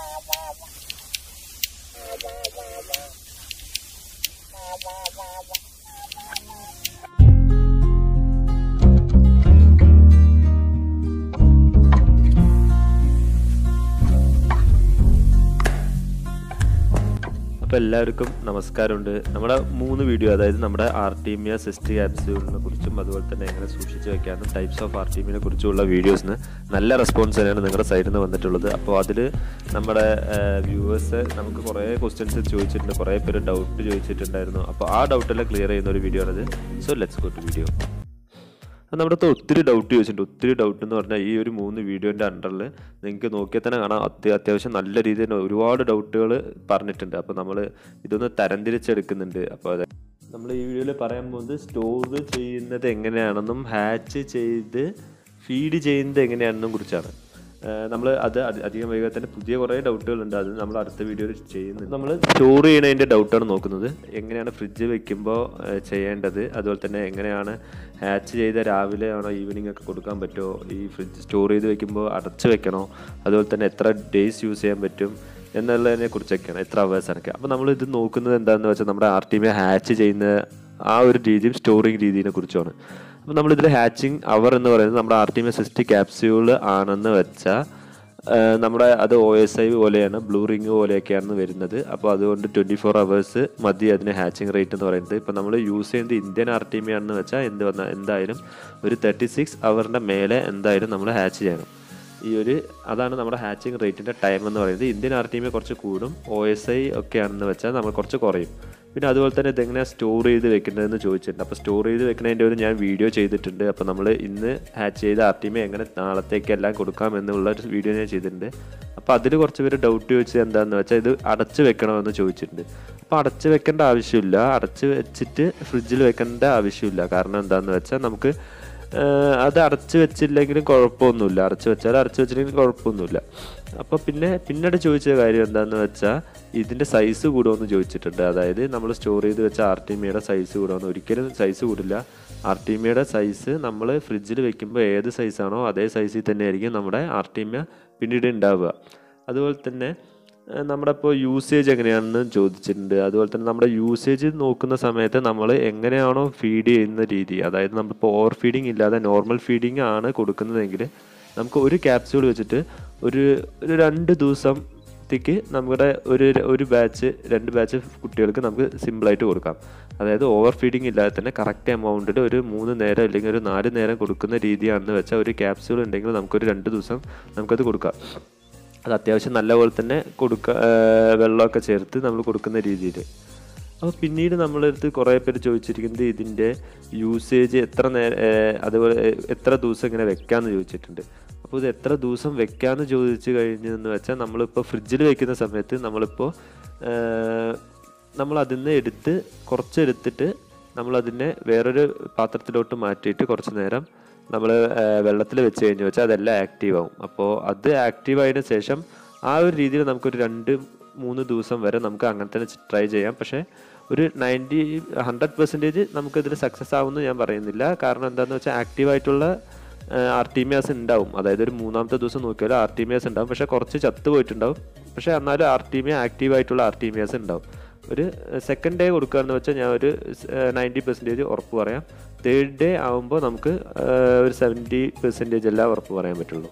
അപ്പോൾ എല്ലാവർക്കും നമസ്കാരമുണ്ട് നമ്മുടെ മൂന്ന് വീഡിയോ അതായത് നമ്മുടെ ആർട്ടീമിയ സിസ്റ്റ് ക്യാപ്സ്യൂളിനെ കുറിച്ചും അതുപോലെ തന്നെ എങ്ങനെ സൂക്ഷിച്ച് വെക്കാനും ടൈപ്സ് ഓഫ് ആർട്ടീമിനെ കുറിച്ചുള്ള വീഡിയോസിന് നല്ല റെസ്പോൺസ് തന്നെയാണ് നിങ്ങളുടെ സൈഡിൽ നിന്ന് വന്നിട്ടുള്ളത് അപ്പോൾ അതിൽ നമ്മുടെ വ്യൂവേഴ്സ് നമുക്ക് കുറേ ക്വസ്റ്റ്യൻസ് ചോദിച്ചിട്ടുണ്ട് കുറേ പേര് ഡൗട്ട് ചോദിച്ചിട്ടുണ്ടായിരുന്നു അപ്പോൾ ആ ഡൗട്ടെല്ലാം ക്ലിയർ ചെയ്യുന്ന ഒരു വീഡിയോ ആണിത് so let's go to video നമ്മുടെ അടുത്ത് ഒത്തിരി ഡൗട്ട് ചോദിച്ചിട്ടുണ്ട് ഒത്തിരി ഡൗട്ട് എന്ന് പറഞ്ഞാൽ ഈ ഒരു മൂന്ന് വീഡിയോൻ്റെ അണ്ടറിൽ നിങ്ങൾക്ക് നോക്കിയാൽ തന്നെ കാണാം അത്യ അത്യാവശ്യം നല്ല രീതിയിൽ ഒരുപാട് ഡൗട്ടുകൾ പറഞ്ഞിട്ടുണ്ട് അപ്പോൾ നമ്മൾ ഇതൊന്ന് തരംതിരിച്ചെടുക്കുന്നുണ്ട് അപ്പോൾ അതെ നമ്മൾ ഈ വീഡിയോയിൽ പറയാൻ പോകുന്നത് സ്റ്റോർ ചെയ്യുന്നത് എങ്ങനെയാണെന്നും ഹാച്ച് ചെയ്ത് ഫീഡ് ചെയ്യുന്നത് എങ്ങനെയാണെന്നും കുറിച്ചാണ് നമ്മൾ അത് അധി- അധികം വൈകാതെ തന്നെ പുതിയ കുറേ ഡൗട്ടുകളുണ്ട് അത് നമ്മൾ അടുത്ത വീഡിയോയിൽ ചെയ്യുന്നത് നമ്മൾ സ്റ്റോർ ചെയ്യണതിൻ്റെ ഡൗട്ടാണ് നോക്കുന്നത് എങ്ങനെയാണ് ഫ്രിഡ്ജ് വെക്കുമ്പോൾ ചെയ്യേണ്ടത് അതുപോലെ തന്നെ എങ്ങനെയാണ് ഹാച്ച് ചെയ്ത രാവിലെ ആണോ ഈവനിങ് ഒക്കെ കൊടുക്കാൻ പറ്റുമോ ഈ ഫ്രിഡ്ജ് സ്റ്റോർ ചെയ്ത് വെക്കുമ്പോൾ അടച്ച് വെക്കണോ അതുപോലെ തന്നെ എത്ര ഡേയ്സ് യൂസ് ചെയ്യാൻ പറ്റും എന്നുള്ളതിനെ കുറിച്ചൊക്കെയാണ് എത്ര അവേഴ്സാണൊക്കെ അപ്പോൾ നമ്മൾ ഇത് നോക്കുന്നത് എന്താണെന്ന് വെച്ചാൽ നമ്മുടെ ആർ ടി ഹാച്ച് ചെയ്യുന്ന ആ ഒരു രീതിയും സ്റ്റോറിങ് രീതിയെ കുറിച്ചുമാണ് അപ്പോൾ നമ്മളിതിൽ ഹാച്ചിങ് അവർ എന്ന് പറയുന്നത് നമ്മുടെ R T M cyst capsule ആണെന്ന് വെച്ചാൽ നമ്മുടെ അത് ഒ എസ് ഐ പോലെയാണ് ബ്ലൂ റിങ് പോലെയൊക്കെയാണ് വരുന്നത് അപ്പോൾ അതുകൊണ്ട് ട്വൻറ്റി ഫോർ അവേഴ്സ് മതി അതിന് ഹാച്ചിങ് റേറ്റ് എന്ന് പറയുന്നത് ഇപ്പോൾ നമ്മൾ യൂസ് ചെയ്യുന്നത് ഇന്ത്യൻ ആർ ടി എം ആണെന്ന് വെച്ചാൽ എന്ത് വന്നാൽ എന്തായാലും ഒരു തേർട്ടി സിക്സ് അവറിൻ്റെ മേലെ എന്തായാലും നമ്മൾ ഹാച്ച് ചെയ്യണം ഈ ഒരു അതാണ് നമ്മുടെ ഹാച്ചിങ് റേറ്റിൻ്റെ ടൈം എന്ന് പറയുന്നത് ഇന്ത്യൻ ആർ ടി എം കുറച്ച് കൂടും ഒ എസ് ഐ ഒക്കെ ആണെന്ന് വെച്ചാൽ നമ്മൾ കുറച്ച് കുറയും പിന്നെ അതുപോലെ തന്നെ ഇതെങ്ങനെയാണ് സ്റ്റോർ ചെയ്ത് വെക്കേണ്ടതെന്ന് ചോദിച്ചിട്ടുണ്ട് അപ്പോൾ സ്റ്റോർ ചെയ്ത് വെക്കുന്നതിൻ്റെ ഒരു ഞാൻ വീഡിയോ ചെയ്തിട്ടുണ്ട് അപ്പോൾ നമ്മൾ ഇന്ന് ഹാച്ച് ചെയ്ത ആർ ടി എം എങ്ങനെ നാളത്തേക്ക് എല്ലാം കൊടുക്കാം എന്നുള്ള ഒരു വീഡിയോ ഞാൻ ചെയ്തിട്ടുണ്ട് അപ്പോൾ അതിൽ കുറച്ച് പേര് ഡൗട്ട് ചോദിച്ചത് എന്താണെന്ന് വെച്ചാൽ ഇത് അടച്ച് വെക്കണമെന്ന് ചോദിച്ചിട്ടുണ്ട് അപ്പോൾ അടച്ച് വെക്കേണ്ട ആവശ്യമില്ല അടച്ച് വെച്ചിട്ട് ഫ്രിഡ്ജിൽ വെക്കേണ്ട ആവശ്യമില്ല കാരണം എന്താണെന്ന് വെച്ചാൽ നമുക്ക് ഏഹ് അത് അടച്ചു വെച്ചില്ലെങ്കിലും കുഴപ്പമൊന്നുമില്ല അടച്ചു വെച്ചാൽ അടച്ചു വെച്ചില്ലെങ്കിലും കുഴപ്പമൊന്നുമില്ല അപ്പോൾ പിന്നെ പിന്നീട് ചോദിച്ച കാര്യം എന്താണെന്ന് വെച്ചാൽ ഇതിൻ്റെ സൈസ് കൂടുമെന്ന് ചോദിച്ചിട്ടുണ്ട് അതായത് നമ്മൾ സ്റ്റോർ ചെയ്ത് വെച്ച ആർ ടി മിയുടെ സൈസ് കൂടുമെന്ന് ഒരിക്കലും സൈസ് കൂടില്ല ആർ ടി മിയുടെ സൈസ് നമ്മൾ ഫ്രിഡ്ജിൽ വെക്കുമ്പോൾ ഏത് സൈസാണോ അതേ സൈസിൽ തന്നെ ആയിരിക്കും നമ്മുടെ ആർ ടി മിയ പിന്നീട് ഉണ്ടാവുക അതുപോലെ തന്നെ ഏഹ് നമ്മുടെ ഇപ്പോൾ യൂസേജ് എങ്ങനെയാണെന്ന് ചോദിച്ചിട്ടുണ്ട് അതുപോലെ തന്നെ നമ്മുടെ യൂസേജ് നോക്കുന്ന സമയത്ത് നമ്മൾ എങ്ങനെയാണോ ഫീഡ് ചെയ്യുന്ന രീതി അതായത് നമ്മളിപ്പോൾ ഓവർ ഫീഡിങ് ഇല്ലാതെ നോർമൽ ഫീഡിങ് ആണ് കൊടുക്കുന്നതെങ്കിൽ നമുക്ക് ഒരു ക്യാപ്സ്യൂൾ വെച്ചിട്ട് ഒരു ഒരു രണ്ട് ദിവസത്തേക്ക് നമ്മുടെ ഒരു ഒരു ബാച്ച് രണ്ട് ബാച്ച് കുട്ടികൾക്ക് നമുക്ക് സിമ്പിളായിട്ട് കൊടുക്കാം അതായത് ഓവർ ഫീഡിങ് ഇല്ലാതെ തന്നെ കറക്റ്റ് എമൗണ്ടിൽ ഒരു മൂന്ന് നേരം അല്ലെങ്കിൽ ഒരു നാല് നേരം കൊടുക്കുന്ന രീതിയാണെന്ന് വെച്ചാൽ ഒരു ക്യാപ്സ്യൂൾ ഉണ്ടെങ്കിൽ നമുക്കൊരു രണ്ട് ദിവസം നമുക്കത് കൊടുക്കാം അത് അത്യാവശ്യം നല്ലപോലെ തന്നെ കൊടുക്കുക വെള്ളമൊക്കെ ചേർത്ത് നമ്മൾ കൊടുക്കുന്ന രീതിയിൽ അപ്പോൾ പിന്നീട് നമ്മളടുത്ത് കുറേ പേര് ചോദിച്ചിരിക്കുന്നത് ഇതിൻ്റെ യൂസേജ് എത്ര നേരം അതുപോലെ ഏഹ്, എത്ര ദിവസം ഇങ്ങനെ വെക്കാമെന്ന് ചോദിച്ചിട്ടുണ്ട് അപ്പോൾ ഇത് എത്ര ദിവസം വെക്കാമെന്ന് ചോദിച്ചു കഴിഞ്ഞെന്ന് വെച്ചാൽ നമ്മളിപ്പോൾ ഫ്രിഡ്ജിൽ വെക്കുന്ന സമയത്ത് നമ്മളിപ്പോൾ ഏഹ്, നമ്മൾ അതിൽ നിന്ന് എടുത്ത് കുറച്ചെടുത്തിട്ട് നമ്മളതിനെ വേറൊരു പാത്രത്തിലോട്ട് മാറ്റിയിട്ട് കുറച്ച് നേരം നമ്മൾ വെള്ളത്തിൽ വെച്ച് കഴിഞ്ഞ് വെച്ചാൽ അതെല്ലാം ആക്റ്റീവ് ആവും അപ്പോൾ അത് ആക്റ്റീവ് ആയതിനു ശേഷം ആ ഒരു രീതിയിൽ നമുക്കൊരു രണ്ട് മൂന്ന് ദിവസം വരെ നമുക്ക് അങ്ങനെ തന്നെ ട്രൈ ചെയ്യാം പക്ഷേ ഒരു നയൻറ്റി ഹൺഡ്രഡ് പെർസെൻറ്റേജ് നമുക്കിതിൽ സക്സസ് ആവുമെന്ന് ഞാൻ പറയുന്നില്ല കാരണം എന്താണെന്ന് വെച്ചാൽ ആക്റ്റീവായിട്ടുള്ള ആർ ടി മിയാസ് ഉണ്ടാവും അതായത് ഒരു മൂന്നാമത്തെ ദിവസം നോക്കിയാൽ ആർ ടി മിയാസ് ഉണ്ടാവും പക്ഷേ കുറച്ച് ചത്ത് പോയിട്ടുണ്ടാവും പക്ഷേ എന്നാലും ആർ ടി മിയ ആക്റ്റീവ് ആയിട്ടുള്ള ആർ ടി മിയാസ് ഉണ്ടാവും ഒരു സെക്കൻഡ് ഡേ കൊടുക്കുകയെന്ന് വെച്ചാൽ ഞാൻ ഒരു നയൻറ്റി പെർസെൻറ്റേജ് ഉറപ്പ് പറയാം തേർഡ് ഡേ ആകുമ്പോൾ നമുക്ക് ഏഹ്, ഒരു സെവൻറ്റി പെർസെൻറ്റേജ് എല്ലാം ഉറപ്പ് പറയാൻ പറ്റുള്ളൂ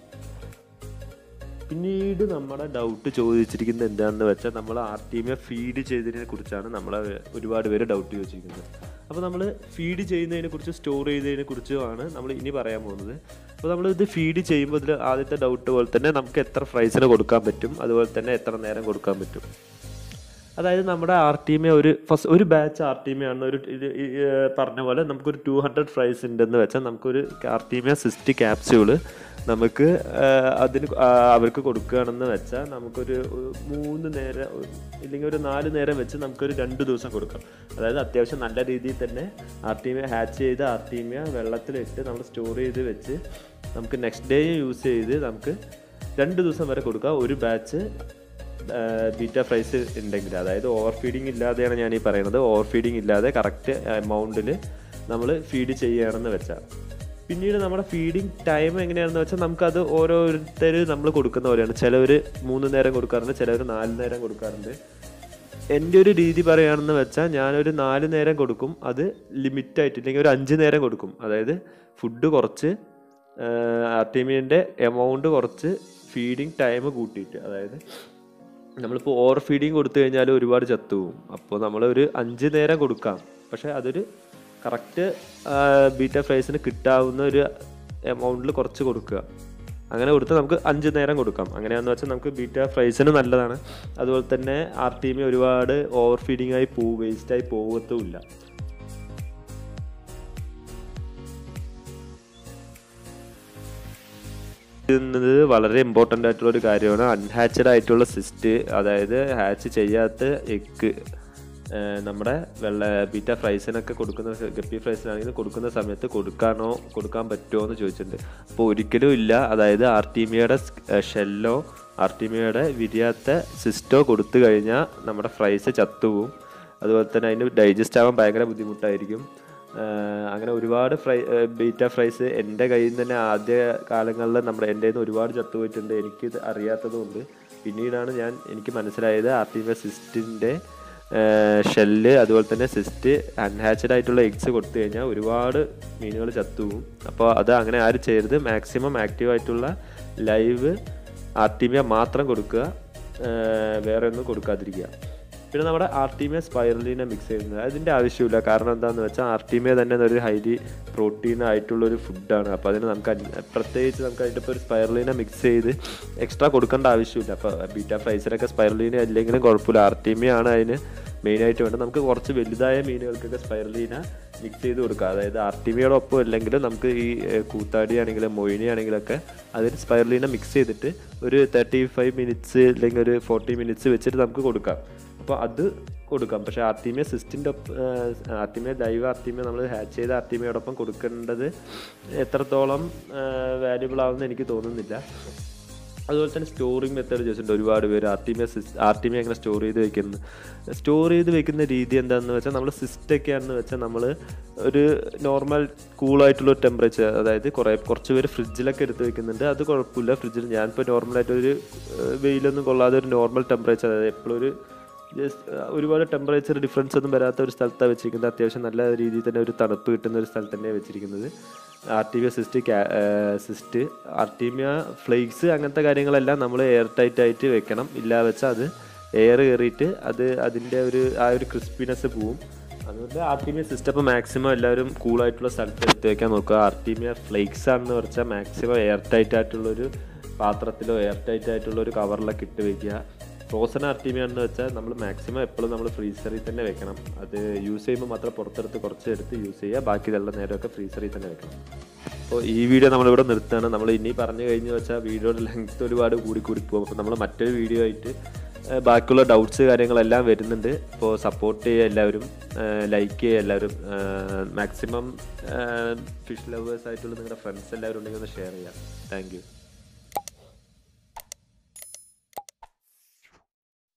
പിന്നീട് നമ്മുടെ ഡൗട്ട് ചോദിച്ചിരിക്കുന്നത് എന്താണെന്ന് വെച്ചാൽ നമ്മൾ ആർ ടി എമ്മിനെ ഫീഡ് ചെയ്തതിനെ കുറിച്ചാണ് നമ്മളെ ഒരുപാട് പേര് ഡൗട്ട് ചോദിച്ചിരിക്കുന്നത് അപ്പോൾ നമ്മൾ ഫീഡ് ചെയ്യുന്നതിനെ കുറിച്ച് സ്റ്റോർ ചെയ്തതിനെ കുറിച്ചുമാണ് നമ്മൾ ഇനി പറയാൻ പോകുന്നത് അപ്പോൾ നമ്മൾ ഇത് ഫീഡ് ചെയ്യുമ്പോൾ ഇതിൽ ആദ്യത്തെ ഡൗട്ട് പോലെ തന്നെ നമുക്ക് എത്ര പ്രൈസിന് കൊടുക്കാൻ പറ്റും അതുപോലെ തന്നെ എത്ര നേരം കൊടുക്കാൻ പറ്റും അതായത് നമ്മുടെ ആർ ടി എം ഒരു ഫസ്റ്റ് ഒരു ബാച്ച് ആർ ടി എം ആണ് ഒരു ഇത് ഈ, ഏ, പറഞ്ഞ പോലെ നമുക്കൊരു ടു ഹൺഡ്രഡ് ഫ്രൈസ് ഉണ്ടെന്ന് വെച്ചാൽ നമുക്കൊരു R T M cyst capsule നമുക്ക് ആ, അതിന് ആ, അവർക്ക് കൊടുക്കുകയാണെന്ന് വെച്ചാൽ നമുക്കൊരു ഒരു മൂന്ന് നേരം ഒരു- ഇല്ലെങ്കിൽ ഒരു നാല് നേരം വെച്ച് നമുക്കൊരു രണ്ട് ദിവസം കൊടുക്കാം അതായത് അത്യാവശ്യം നല്ല രീതിയിൽ തന്നെ ആർ ടി എം ഹാച്ച് ചെയ്ത് ആർ ടി എം വെള്ളത്തിലിട്ട് നമ്മൾ സ്റ്റോർ ചെയ്ത് വെച്ച് നമുക്ക് നെക്സ്റ്റ് ഡേ യൂസ് ചെയ്ത് നമുക്ക് രണ്ട് ദിവസം വരെ കൊടുക്കാം ഒരു ബാച്ച് ബീറ്റ പ്രൈസ് ഉണ്ടെങ്കിൽ അതായത് ഓവർ ഫീഡിങ് ഇല്ലാതെയാണ് ഞാൻ ഈ പറയുന്നത് ഓവർ ഫീഡിങ് ഇല്ലാതെ കറക്റ്റ് എമൗണ്ടിൽ നമ്മൾ ഫീഡ് ചെയ്യുകയാണെന്ന് വെച്ചാൽ പിന്നീട് നമ്മുടെ ഫീഡിങ് ടൈം എങ്ങനെയാണെന്ന് വെച്ചാൽ നമുക്കത് ഓരോരുത്തർ നമ്മൾ കൊടുക്കുന്ന പോലെയാണ് ചിലവർ മൂന്ന് നേരം കൊടുക്കാറുണ്ട് ചിലവർ നാല് നേരം കൊടുക്കാറുണ്ട് എൻ്റെ ഒരു രീതി പറയുകയാണെന്ന് വെച്ചാൽ ഞാനൊരു നാല് നേരം കൊടുക്കും അത് ലിമിറ്റ് ആയിട്ട് ഇല്ലെങ്കിൽ ഒരു അഞ്ച് നേരം കൊടുക്കും അതായത് ഫുഡ് കുറച്ച് ആർട്ടിമിയൻ്റെ എമൗണ്ട് കുറച്ച് ഫീഡിങ് ടൈം കൂട്ടിയിട്ട് അതായത് നമ്മളിപ്പോൾ ഓവർ ഫീഡിങ് കൊടുത്തു കഴിഞ്ഞാൽ ഒരുപാട് ചത്തുപോകും അപ്പോൾ നമ്മൾ ഒരു അഞ്ച് നേരം കൊടുക്കാം പക്ഷേ അതൊരു കറക്റ്റ് ബീറ്റ ഫ്രൈസിന് കിട്ടാവുന്ന ഒരു എമൗണ്ടിൽ കുറച്ച് കൊടുക്കുക അങ്ങനെ കൊടുത്ത് നമുക്ക് അഞ്ച് നേരം കൊടുക്കാം അങ്ങനെയാണെന്ന് വെച്ചാൽ നമുക്ക് ബീറ്റ ഫ്രൈസിന് നല്ലതാണ് അതുപോലെ തന്നെ ആർ ടി എം ഒരുപാട് ഓവർ ഫീഡിങ് ആയി പോ വേസ്റ്റായി പോകത്തുമില്ല ചെയ്യുന്നത് വളരെ ഇമ്പോർട്ടൻ്റ് ആയിട്ടുള്ള ഒരു കാര്യമാണ് അൺഹാച്ചഡ് ആയിട്ടുള്ള സിസ്റ്റ് അതായത് ഹാച്ച് ചെയ്യാത്ത എഗ് നമ്മുടെ വെള്ള ബീറ്റ ഫ്രൈസിനൊക്കെ കൊടുക്കുന്ന ഗപ്പി ഫ്രൈസിനാണെങ്കിൽ കൊടുക്കുന്ന സമയത്ത് കൊടുക്കാനോ കൊടുക്കാൻ പറ്റുമോ എന്ന് ചോദിച്ചിട്ടുണ്ട് അപ്പോൾ ഒരിക്കലും ഇല്ല അതായത് ആർട്ടിമിയുടെ ഷെല്ലോ ആർട്ടിമിയുടെ വിരിയാത്ത സിസ്റ്റോ കൊടുത്തു കഴിഞ്ഞാൽ നമ്മുടെ ഫ്രൈസ് ചത്തുപോകും അതുപോലെ തന്നെ അതിന് ഡൈജസ്റ്റ് ആവാൻ ഭയങ്കര ബുദ്ധിമുട്ടായിരിക്കും ആഹ് അങ്ങനെ ഒരുപാട് ഫ്രൈ ബീറ്റ ഫ്രൈസ് എൻ്റെ കയ്യിൽ നിന്ന് തന്നെ ആദ്യ കാലങ്ങളിൽ നമ്മുടെ എൻ്റെ നിന്ന് ഒരുപാട് ചത്തുപോയിട്ടുണ്ട് എനിക്കിത് അറിയാത്തതുകൊണ്ട് പിന്നീടാണ് ഞാൻ എനിക്ക് മനസ്സിലായത് ആർട്ടിമ സിസ്റ്റിൻ്റെ ഷെല്ല് അതുപോലെ തന്നെ സിസ്റ്റ് അൺഹാച്ചഡ് ആയിട്ടുള്ള എഗ്സ് കൊടുത്തു കഴിഞ്ഞാൽ ഒരുപാട് മീനുകൾ ചത്തുപോകും അപ്പോൾ അത് അങ്ങനെ ആരും ചെയ്യരുത് മാക്സിമം ആക്റ്റീവ് ആയിട്ടുള്ള ലൈവ് ആർട്ടിമിയ മാത്രം കൊടുക്കുക ആഹ് വേറെ ഒന്നും കൊടുക്കാതിരിക്കുക പിന്നെ നമ്മുടെ ആർട്ടിമിയ സ്പൈറലിനെ മിക്സ് ചെയ്യുന്നത് അതിൻ്റെ ആവശ്യമില്ല കാരണം എന്താണെന്ന് വെച്ചാൽ ആർട്ടിമിയ തന്നെ ഒരു ഹൈലി പ്രോട്ടീൻ ആയിട്ടുള്ള ഒരു ഫുഡാണ് അപ്പോൾ അതിന് നമുക്ക് അന്- പ്രത്യേകിച്ച് നമുക്ക് അതിൻ്റെ ഇപ്പോൾ ഒരു സ്പൈറലിനെ മിക്സ് ചെയ്ത് എക്സ്ട്രാ കൊടുക്കേണ്ട ആവശ്യമില്ല അപ്പോൾ ബീറ്റ ഫ്രൈസിനൊക്കെ സ്പൈറലീന ഇല്ലെങ്കിലും കുഴപ്പമില്ല ആർട്ടിമിയ ആണ് അതിന് മെയിനായിട്ട് വേണ്ടത് നമുക്ക് കുറച്ച് വലുതായ മീനുകൾക്കൊക്കെ സ്പൈറലീന മിക്സ് ചെയ്ത് കൊടുക്കുക അതായത് ആർട്ടിമിയോടൊപ്പം ഇല്ലെങ്കിലും നമുക്ക് ഈ ഏഹ്, കൂത്താടി ആണെങ്കിലും മൊയിനി ആണെങ്കിലൊക്കെ അതിന് സ്പൈറലീന മിക്സ് ചെയ്തിട്ട് ഒരു തേർട്ടി ഫൈവ് മിനിറ്റ്സ് അല്ലെങ്കിൽ ഒരു ഫോർട്ടി മിനിറ്റ്സ് വെച്ചിട്ട് നമുക്ക് കൊടുക്കാം അപ്പോൾ അത് കൊടുക്കാം പക്ഷേ ആർട്ടിമിയ സിസ്റ്റിൻ്റെ ആർട്ടിമിയ ലൈവ് ആർട്ടിമിയ നമ്മൾ ഹാച്ച് ചെയ്ത ആർട്ടിമിയോടൊപ്പം കൊടുക്കേണ്ടത് എത്രത്തോളം വാല്യുബിൾ ആവുമെന്ന് എനിക്ക് തോന്നുന്നില്ല അതുപോലെ തന്നെ സ്റ്റോറിങ് മെത്തേഡ് ചോദിച്ചിട്ടുണ്ട് ഒരുപാട് പേര് ആർട്ടിമിയ സിസ് ആർട്ടിമിയ എങ്ങനെ സ്റ്റോർ ചെയ്ത് വെക്കുന്നത് സ്റ്റോർ ചെയ്ത് വെക്കുന്ന രീതി എന്താണെന്ന് വെച്ചാൽ നമ്മൾ സിസ്റ്റൊക്കെയാണെന്ന് വെച്ചാൽ നമ്മൾ ഒരു നോർമൽ കൂളായിട്ടുള്ള ഒരു ടെമ്പറേച്ചർ അതായത് കുറേ കുറച്ച് പേര് ഫ്രിഡ്ജിലൊക്കെ എടുത്ത് വെക്കുന്നുണ്ട് അത് കുഴപ്പമില്ല ഫ്രിഡ്ജിൽ ഞാനിപ്പോൾ നോർമലായിട്ട് ഒരു ഏഹ്, വെയിലൊന്നും കൊള്ളാതെ ഒരു നോർമൽ ടെമ്പറേച്ചർ അതായത് എപ്പോഴും ഒരു ജസ്റ്റ് ഒരുപാട് ടെമ്പറേച്ചർ ഡിഫറൻസ് ഒന്നും വരാത്ത ഒരു സ്ഥലത്താണ് വെച്ചിരിക്കുന്നത് അത്യാവശ്യം നല്ല രീതിയിൽ തന്നെ ഒരു തണുപ്പ് കിട്ടുന്ന ഒരു സ്ഥലത്ത് തന്നെയാണ് വെച്ചിരിക്കുന്നത് artemia cyst cyst artemia flakes അങ്ങനത്തെ കാര്യങ്ങളെല്ലാം നമ്മൾ എയർ ടൈറ്റ് ആയിട്ട് വെക്കണം ഇല്ല വെച്ചാൽ അത് എയർ കയറിയിട്ട് അത് അതിൻ്റെ ഒരു ആ ഒരു ക്രിസ്പിനെസ് പോവും അതുകൊണ്ട് ആർട്ടിമിയ സിസ്റ്റം ഇപ്പോൾ മാക്സിമം എല്ലാവരും കൂളായിട്ടുള്ള സ്ഥലത്ത് എടുത്ത് വെക്കാൻ നോക്കുക ആർട്ടിമിയ ഫ്ലേക്സ് ആണെന്ന് വെച്ചാൽ മാക്സിമം എയർ ടൈറ്റ് ആയിട്ടുള്ളൊരു പാത്രത്തിലോ എയർ ടൈറ്റ് ആയിട്ടുള്ള ഒരു കവറിലൊക്കെ ഇട്ട് വെക്കുക ഫ്രോസൺ ആർട്ടിമിയ എന്ന് വെച്ചാൽ നമ്മൾ മാക്സിമം എപ്പോഴും നമ്മൾ ഫ്രീസറിൽ തന്നെ വെക്കണം അത് യൂസ് ചെയ്യുമ്പോൾ മാത്രം പുറത്തെടുത്ത് കുറച്ച് എടുത്ത് യൂസ് ചെയ്യുക ബാക്കി വെള്ളം നേരമൊക്കെ ഫ്രീസറിൽ തന്നെ വെക്കണം അപ്പോൾ ഈ വീഡിയോ നമ്മളിവിടെ നിർത്തുകയാണ് നമ്മൾ ഇനി പറഞ്ഞു കഴിഞ്ഞു വെച്ചാൽ വീഡിയോയുടെ ലെങ്ത് ഒരുപാട് കൂടി കൂടി പോകും അപ്പോൾ നമ്മൾ മറ്റൊരു വീഡിയോ ആയിട്ട് ഏഹ് ബാക്കിയുള്ള ഡൗട്ട്സ് കാര്യങ്ങളെല്ലാം വരുന്നുണ്ട് അപ്പോൾ സപ്പോർട്ട് ചെയ്യുക എല്ലാവരും ലൈക്ക് ചെയ്യുക എല്ലാവരും മാക്സിമം ഫിഷ് ലവേഴ്സ് ആയിട്ടുള്ള നിങ്ങളുടെ ഫ്രണ്ട്സ് എല്ലാവരും ഉണ്ടെങ്കിൽ ഒന്ന് ഷെയർ ചെയ്യാം താങ്ക് യു